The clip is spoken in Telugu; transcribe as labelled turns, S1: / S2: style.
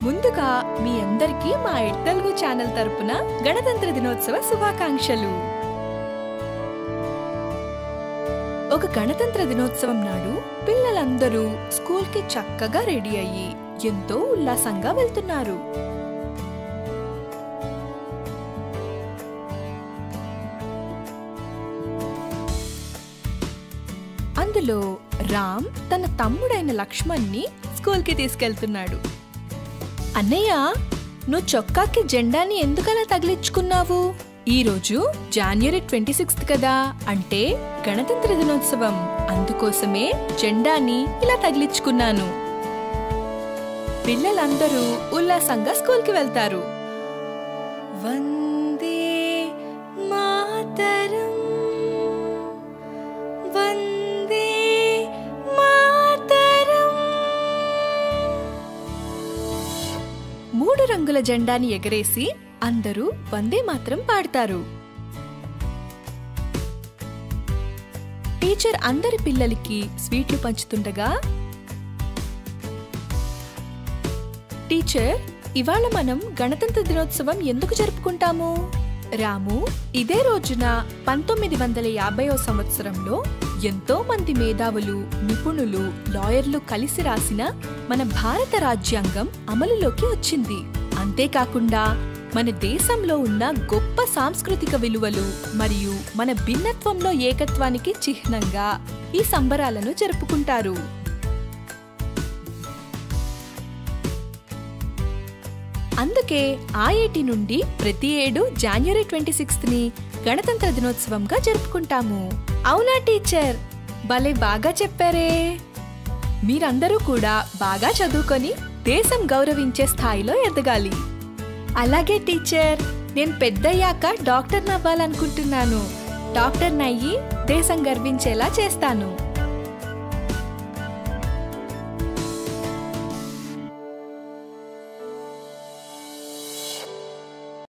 S1: ముందుగా మీ అందరికీ మా ఎడ్ తెలుగు ఛానల్ తరపున గణతంత్ర దినోత్సవ శుభాకాంక్షలు ఒక గణతంత్ర దినోత్సవం నాడు పిల్లలందరూ స్కూల్కి చక్కగా రెడీ అయ్యి ఎంతో ఉల్లాసంగా వెళ్తున్నారు అందులో రామ్ తన తమ్ముడైన లక్ష్మణ్ని స్కూల్కి తీసుకెళ్తున్నాడు అన్నయ్య నువ్వు చొక్కాకి జెండాని ఎందుకలా తగిలించుకున్నావు ఈ రోజు జాన్వరి ట్వంటీ సిక్స్త్ కదా అంటే గణతంత్ర దినోత్సవం అందుకోసమే జెండాని ఇలా తగిలించుకున్నాను పిల్లలందరూ ఉల్లాసంగా స్కూల్కి వెళ్తారు వందే మాతరం వందే మాతరం మూడు రంగుల జెండాని ఎగరేసి అందరూ వందే మాత్రం పాడతారు టీచర్ అందరి పిల్లలకి స్వీట్లు పంచుతుండగా టీచర్ ఇవాళ మనం గణతంత్ర దినోత్సవం ఎందుకు జరుపుకుంటాము రాము ఇదే రోజున పంతొమ్మిది వందల యాభైవ సంవత్సరంలో ఎంతో మంది మేధావులు నిపుణులు లాయర్లు కలిసి రాసిన మన భారత రాజ్యాంగం అమలులోకి వచ్చింది అంతేకాకుండా మన దేశంలో ఉన్న గొప్ప సాంస్కృతిక విలువలు మరియు మన భిన్నత్వంలో ఏకత్వానికి చిహ్నంగా ఈ సంబరాలను జరుపుకుంటారు అందుకే ఆ ఏటి నుండి ప్రతి ఏడు జాన్వరి ట్వంటీ సిక్స్త్ ని గణతంత్ర దినోత్సవంగా జరుపుకుంటాము అవునా టీచర్ భలే బాగా చెప్పారే మీరందరూ కూడా బాగా చదువుకొని దేశం గౌరవించే స్థాయిలో ఎదగాలి అలాగే టీచర్ నేను పెద్దయ్యాక డాక్టర్ నవ్వాలనుకుంటున్నాను డాక్టర్ నయ్యి దేశం గర్వించేలా చేస్తాను